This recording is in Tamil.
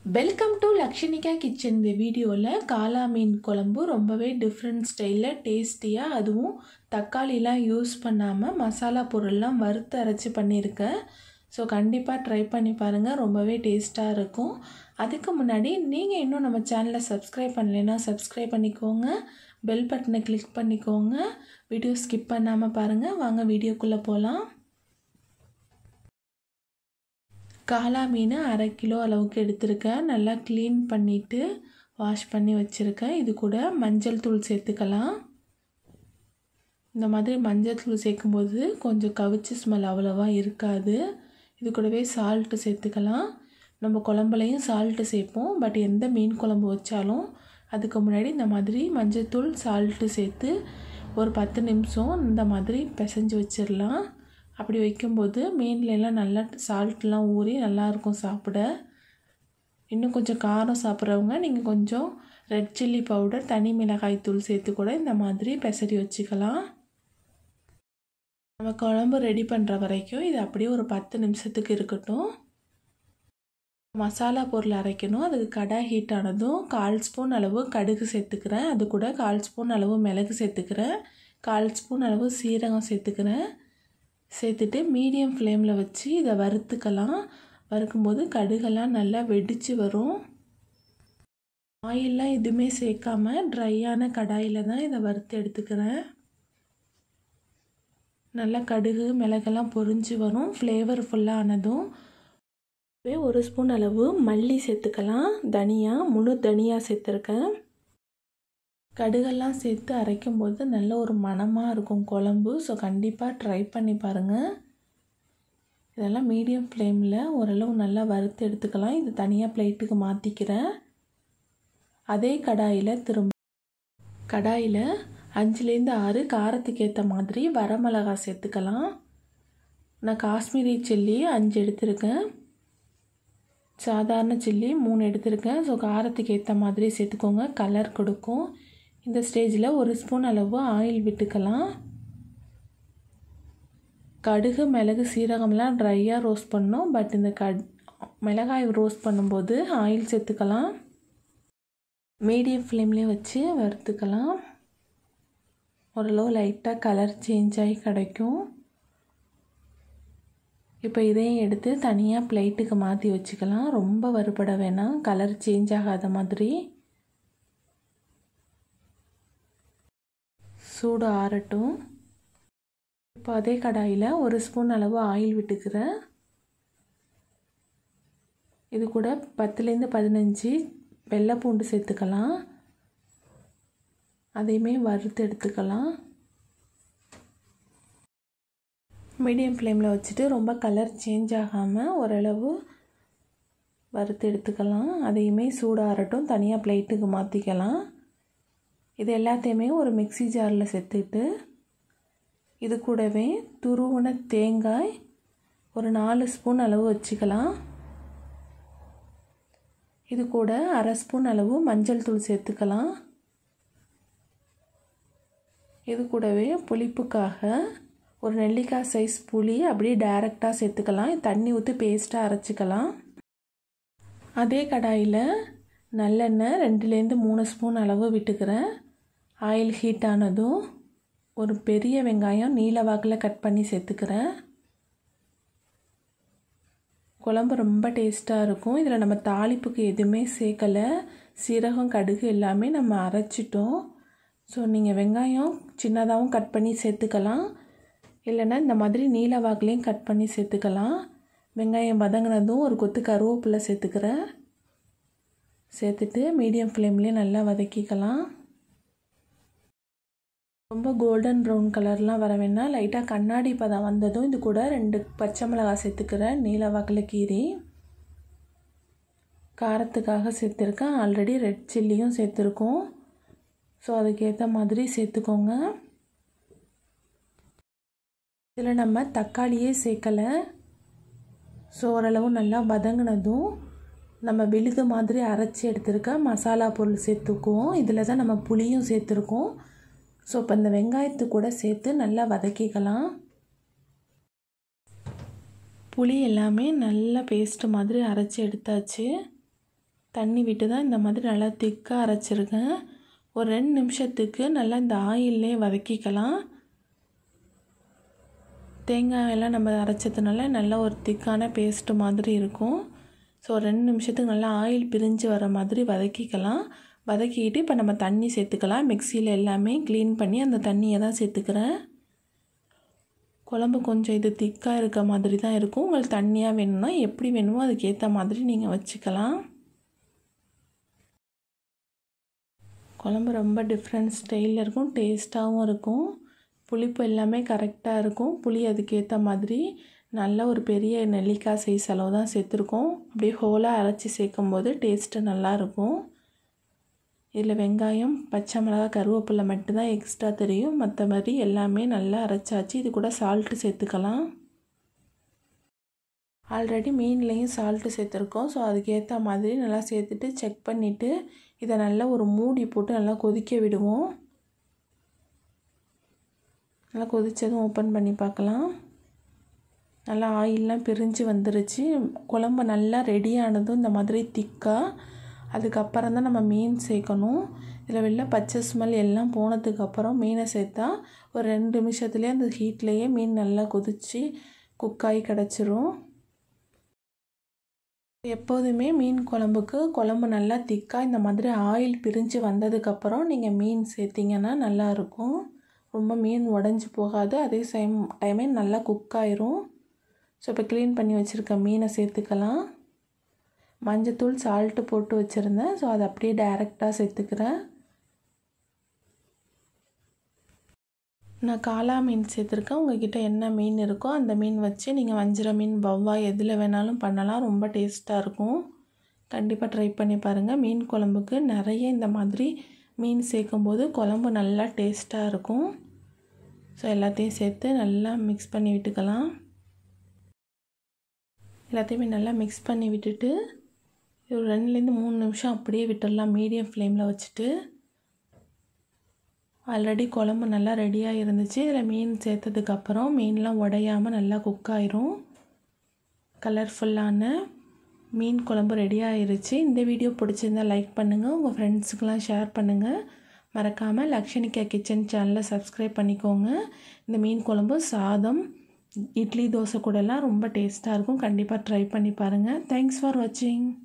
வெல்கம் டு லக்ஷணிகா கிச்சன் இந்த வீடியோவில் காளா மீன் குழம்பு ரொம்பவே டிஃப்ரெண்ட் ஸ்டைலில் டேஸ்டியாக அதுவும் தக்காளிலாம் யூஸ் பண்ணாமல் மசாலா பொருள்லாம் வறுத்து அரைச்சி பண்ணியிருக்கேன் ஸோ கண்டிப்பாக ட்ரை பண்ணி பாருங்கள் ரொம்பவே டேஸ்ட்டாக இருக்கும் அதுக்கு முன்னாடி நீங்கள் இன்னும் நம்ம சேனலை சப்ஸ்கிரைப் பண்ணலைன்னா சப்ஸ்கிரைப் பண்ணிக்கோங்க பெல் பட்டனை கிளிக் பண்ணிக்கோங்க வீடியோ ஸ்கிப் பண்ணாமல் பாருங்கள் வாங்க வீடியோக்குள்ளே போகலாம் காளா மீன் அரை கிலோ அளவுக்கு எடுத்திருக்கேன் நல்லா க்ளீன் பண்ணிவிட்டு வாஷ் பண்ணி வச்சுருக்கேன் இது கூட மஞ்சள் தூள் சேர்த்துக்கலாம் இந்த மாதிரி மஞ்சள் தூள் சேர்க்கும்போது கொஞ்சம் கவிச்சு ஸ்மெல் அவ்வளோவா இருக்காது இது கூடவே சால்ட்டு சேர்த்துக்கலாம் நம்ம குழம்புலையும் சால்ட்டு சேர்ப்போம் பட் எந்த மீன் குழம்பு வச்சாலும் அதுக்கு முன்னாடி இந்த மாதிரி மஞ்சள் தூள் சால்ட்டு சேர்த்து ஒரு பத்து நிமிஷம் இந்த மாதிரி பிசைஞ்சு வச்சிடலாம் அப்படி வைக்கும்போது மீன்லலாம் நல்லா சால்ட்லாம் ஊறி நல்லாயிருக்கும் சாப்பிட இன்னும் கொஞ்சம் காரம் சாப்பிட்றவங்க நீங்கள் கொஞ்சம் ரெட் சில்லி பவுடர் தனி மிளகாய் தூள் சேர்த்து கூட இந்த மாதிரி பெசரி வச்சுக்கலாம் நம்ம குழம்பு ரெடி பண்ணுற வரைக்கும் இது அப்படியே ஒரு பத்து நிமிஷத்துக்கு இருக்கட்டும் மசாலா பொருள் அரைக்கணும் அதுக்கு கடாய் ஹீட் ஆனதும் கால் ஸ்பூன் அளவு கடுகு சேர்த்துக்கிறேன் அது கூட கால் ஸ்பூன் அளவு மிளகு சேர்த்துக்கிறேன் கால் ஸ்பூன் அளவு சீரகம் சேர்த்துக்கிறேன் சேர்த்துட்டு மீடியம் ஃப்ளேமில் வச்சு இதை வறுத்துக்கலாம் வறுக்கும்போது கடுகெல்லாம் நல்லா வெடித்து வரும் ஆயிலெலாம் எதுவுமே சேர்க்காம ட்ரையான கடாயில் தான் இதை வறுத்து எடுத்துக்கிறேன் நல்லா கடுகு மிளகெல்லாம் பொரிஞ்சு வரும் ஃப்ளேவர் ஃபுல்லாக ஆனதும் ஒரு ஸ்பூன் அளவு மல்லி சேர்த்துக்கலாம் தனியா முழு தனியா சேர்த்துருக்கேன் கடுகெல்லாம் சேர்த்து அரைக்கும் போது நல்ல ஒரு மணமாக இருக்கும் குழம்பு ஸோ கண்டிப்பாக ட்ரை பண்ணி பாருங்கள் இதெல்லாம் மீடியம் ஃப்ளேமில் ஓரளவு நல்லா வறுத்து எடுத்துக்கலாம் இது தனியாக பிளேட்டுக்கு மாற்றிக்கிறேன் அதே கடாயில் திரும்ப கடாயில் அஞ்சுலேருந்து ஆறு காரத்துக்கு ஏற்ற மாதிரி வரமிளகா சேர்த்துக்கலாம் நான் காஷ்மீரி சில்லி அஞ்சு எடுத்திருக்கேன் சாதாரண சில்லி மூணு எடுத்திருக்கேன் ஸோ காரத்துக்கு ஏற்ற மாதிரி சேர்த்துக்கோங்க கலர் கொடுக்கும் இந்த ஸ்டேஜில் ஒரு ஸ்பூன் அளவு ஆயில் விட்டுக்கலாம் கடுகு மிளகு சீரகம்லாம் ட்ரையாக ரோஸ்ட் பண்ணோம் பட் இந்த கட் மிளகாய் ரோஸ்ட் பண்ணும்போது ஆயில் சேர்த்துக்கலாம் மீடியம் ஃப்ளேம்லேயே வச்சு வறுத்துக்கலாம் ஓரளவு லைட்டாக கலர் சேஞ்ச் ஆகி கிடைக்கும் இப்போ இதையும் எடுத்து தனியாக பிளேட்டுக்கு மாற்றி வச்சுக்கலாம் ரொம்ப வறுபட வேணாம் கலர் சேஞ்ச் ஆகாத மாதிரி சூடு ஆறட்டும் இப்போ அதே கடாயில் ஒரு ஸ்பூன் அளவு ஆயில் விட்டுக்கிறேன் இது கூட பத்துலேருந்து பதினஞ்சு வெள்ளை பூண்டு சேர்த்துக்கலாம் அதையுமே வறுத்து எடுத்துக்கலாம் மீடியம் ஃப்ளேமில் வச்சுட்டு ரொம்ப கலர் சேஞ்ச் ஆகாமல் ஓரளவு வறுத்து எடுத்துக்கலாம் அதையுமே சூடாகட்டும் தனியாக பிளேட்டுக்கு மாற்றிக்கலாம் இது எல்லாத்தையுமே ஒரு மிக்சி ஜாரில் சேர்த்துட்டு இது கூடவே துருவன தேங்காய் ஒரு நாலு ஸ்பூன் அளவு வச்சுக்கலாம் இது கூட அரை ஸ்பூன் அளவு மஞ்சள் தூள் சேர்த்துக்கலாம் இது கூடவே புளிப்புக்காக ஒரு நெல்லிக்காய் சைஸ் புளி அப்படியே டைரெக்டாக சேர்த்துக்கலாம் தண்ணி ஊற்றி பேஸ்ட்டாக அரைச்சிக்கலாம் அதே கடாயில் நல்லெண்ணெய் ரெண்டுலேருந்து மூணு ஸ்பூன் அளவு விட்டுக்கிறேன் ஆயில் ஹீட் ஆனதும் ஒரு பெரிய வெங்காயம் நீல வாக்கில் கட் பண்ணி சேர்த்துக்கிறேன் குழம்பு ரொம்ப டேஸ்ட்டாக இருக்கும் இதில் நம்ம தாளிப்புக்கு எதுவுமே சேர்க்கலை சீரகம் கடுகு எல்லாமே நம்ம அரைச்சிட்டோம் ஸோ நீங்கள் வெங்காயம் சின்னதாகவும் கட் பண்ணி சேர்த்துக்கலாம் இல்லைன்னா இந்த மாதிரி நீல வாக்குலேயும் கட் பண்ணி சேர்த்துக்கலாம் வெங்காயம் வதங்கினதும் ஒரு கொத்து கருவேப்பிலை சேர்த்துக்கிறேன் சேர்த்துட்டு மீடியம் ஃப்ளேம்லேயே நல்லா வதக்கிக்கலாம் ரொம்ப கோல்டன் ப்ரௌன் கலர்லாம் வர வேணால் லைட்டாக கண்ணாடி பதம் வந்ததும் இது கூட ரெண்டு பச்சை மிளகாய் சேர்த்துக்கிறேன் நீல வாக்கில் கீரி காரத்துக்காக சேர்த்துருக்கேன் ஆல்ரெடி ரெட் சில்லியும் சேர்த்துருக்கோம் ஸோ அதுக்கேற்ற மாதிரி சேர்த்துக்கோங்க இதில் நம்ம தக்காளியே சேர்க்கலை ஸோ ஓரளவு நல்லா வதங்கினதும் நம்ம விழுது மாதிரி அரைச்சி எடுத்துருக்க மசாலா பொருள் சேர்த்துக்குவோம் இதில் தான் நம்ம புளியும் சேர்த்துருக்கோம் ஸோ இப்போ இந்த வெங்காயத்து கூட சேர்த்து நல்லா வதக்கிக்கலாம் புளி எல்லாமே நல்லா பேஸ்ட்டு மாதிரி அரைச்சி எடுத்தாச்சு தண்ணி விட்டு தான் இந்த மாதிரி நல்லா திக்காக அரைச்சிருக்கேன் ஒரு ரெண்டு நிமிஷத்துக்கு நல்லா இந்த ஆயிலே வதக்கிக்கலாம் தேங்காய் எல்லாம் நம்ம அரைச்சதுனால நல்லா ஒரு திக்கான பேஸ்ட்டு மாதிரி இருக்கும் ஸோ ரெண்டு நிமிஷத்துக்கு நல்லா ஆயில் பிரிஞ்சு வர மாதிரி வதக்கிக்கலாம் வதக்கிக்கிட்டு இப்போ நம்ம தண்ணி சேர்த்துக்கலாம் மிக்சியில் எல்லாமே க்ளீன் பண்ணி அந்த தண்ணியை தான் சேர்த்துக்கிறேன் குழம்பு கொஞ்சம் இது திக்காக இருக்க மாதிரி தான் இருக்கும் உங்களுக்கு தண்ணியாக வேணும்னா எப்படி வேணுமோ அதுக்கேற்ற மாதிரி நீங்கள் வச்சுக்கலாம் குழம்பு ரொம்ப டிஃப்ரெண்ட் ஸ்டைலில் இருக்கும் டேஸ்ட்டாகவும் இருக்கும் புளிப்பு எல்லாமே கரெக்டாக இருக்கும் புளி அதுக்கேற்ற மாதிரி நல்ல ஒரு பெரிய நெல்லிக்காய் சைஸ் அளவு தான் சேர்த்துருக்கோம் அப்படியே ஹோலாக அரைச்சி சேர்க்கும் போது டேஸ்ட்டு நல்லாயிருக்கும் இதில் வெங்காயம் பச்சை மிளகா கருவேப்பிலை மட்டும்தான் எக்ஸ்ட்ரா தெரியும் மற்றபடி எல்லாமே நல்லா அரைச்சாச்சு இது கூட சால்ட்டு சேர்த்துக்கலாம் ஆல்ரெடி மீன்லேயும் சால்ட்டு சேர்த்துருக்கோம் ஸோ அதுக்கேற்ற மாதிரி நல்லா சேர்த்துட்டு செக் பண்ணிவிட்டு இதை நல்லா ஒரு மூடி போட்டு நல்லா கொதிக்க விடுவோம் நல்லா கொதித்ததும் ஓப்பன் பண்ணி பார்க்கலாம் நல்லா ஆயிலெலாம் பிரிஞ்சு வந்துருச்சு குழம்பு நல்லா ரெடி ஆனதும் இந்த மாதிரி திக்காக அதுக்கப்புறம் தான் நம்ம மீன் சேர்க்கணும் இதில் வெளில பச்சை ஸ்மெல் எல்லாம் போனதுக்கப்புறம் மீனை சேர்த்தா ஒரு ரெண்டு நிமிஷத்துலேயே அந்த ஹீட்லேயே மீன் நல்லா கொதித்து குக்காகி கிடச்சிரும் எப்போதுமே மீன் குழம்புக்கு குழம்பு நல்லா திக்காக இந்த மாதிரி ஆயில் பிரிஞ்சு வந்ததுக்கப்புறம் நீங்கள் மீன் சேர்த்திங்கன்னா நல்லாயிருக்கும் ரொம்ப மீன் உடஞ்சி போகாது அதே சேம் டைமே நல்லா குக் ஆயிரும் ஸோ இப்போ க்ளீன் பண்ணி வச்சுருக்க மீனை சேர்த்துக்கலாம் மஞ்சத்தூள் சால்ட்டு போட்டு வச்சுருந்தேன் ஸோ அதை அப்படியே டைரெக்டாக சேர்த்துக்கிறேன் நான் காளா மீன் சேர்த்துருக்கேன் உங்ககிட்ட என்ன மீன் இருக்கோ அந்த மீன் வச்சு நீங்கள் வஞ்சிர மீன் வவ்வாய் எதில் வேணாலும் பண்ணலாம் ரொம்ப டேஸ்ட்டாக இருக்கும் கண்டிப்பாக ட்ரை பண்ணி பாருங்கள் மீன் குழம்புக்கு நிறைய இந்த மாதிரி மீன் சேர்க்கும்போது குழம்பு நல்லா டேஸ்ட்டாக இருக்கும் ஸோ எல்லாத்தையும் சேர்த்து நல்லா மிக்ஸ் பண்ணி விட்டுக்கலாம் எல்லாத்தையுமே நல்லா மிக்ஸ் பண்ணி விட்டுட்டு ஒரு ரெண்டுலேருந்து மூணு நிமிஷம் அப்படியே விட்டுடலாம் மீடியம் ஃப்ளேமில் வச்சுட்டு ஆல்ரெடி குழம்பு நல்லா ரெடியாக இருந்துச்சு இதில் மீன் சேர்த்ததுக்கப்புறம் மீன்லாம் உடையாமல் நல்லா குக் ஆயிரும் கலர்ஃபுல்லான மீன் குழம்பு ரெடி ஆயிருச்சு இந்த வீடியோ பிடிச்சிருந்தால் லைக் பண்ணுங்கள் உங்கள் ஃப்ரெண்ட்ஸுக்கெலாம் ஷேர் பண்ணுங்கள் மறக்காமல் லக்ஷணிகா கிச்சன் சேனலை சப்ஸ்கிரைப் பண்ணிக்கோங்க இந்த மீன் குழம்பு சாதம் இட்லி தோசை கூடலாம் ரொம்ப டேஸ்ட்டாக இருக்கும் கண்டிப்பாக ட்ரை பண்ணி பாருங்கள் தேங்க்ஸ் ஃபார் வாட்சிங்